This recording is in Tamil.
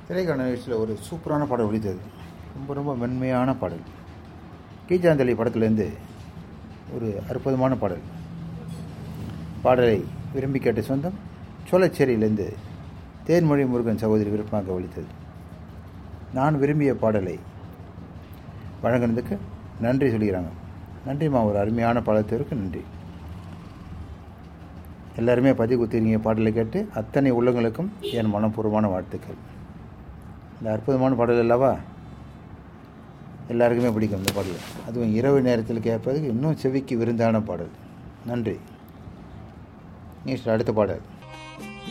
திரைக்கான நிகழ்ச்சியில் ஒரு சூப்பரான பாடல் ஒழித்தது ரொம்ப ரொம்ப மென்மையான பாடல் கீச்சாந்தளி படத்துலேருந்து ஒரு அற்புதமான பாடல் பாடலை விரும்பி கேட்ட சொந்தம் சோழச்சேரியிலேருந்து தேன்மொழி முருகன் சகோதரி விருப்பமாக ஒழித்தது நான் விரும்பிய பாடலை வழங்கினதுக்கு நன்றி சொல்லிக்கிறாங்க நன்றிம்மா ஒரு அருமையான பாடத்திற்கு நன்றி எல்லாருமே பதிவு குத்திருங்க பாடலை கேட்டு அத்தனை உள்ளங்களுக்கும் என் மனப்பூர்வமான வாழ்த்துக்கள் இந்த அற்புதமான பாடல் அல்லவா எல்லாருக்குமே பிடிக்கும் இந்த பாடல் அதுவும் இரவு நேரத்தில் கேட்பதுக்கு இன்னும் செவிக்கு விருந்தான பாடல் நன்றி நெக்ஸ்ட் அடுத்த பாடல்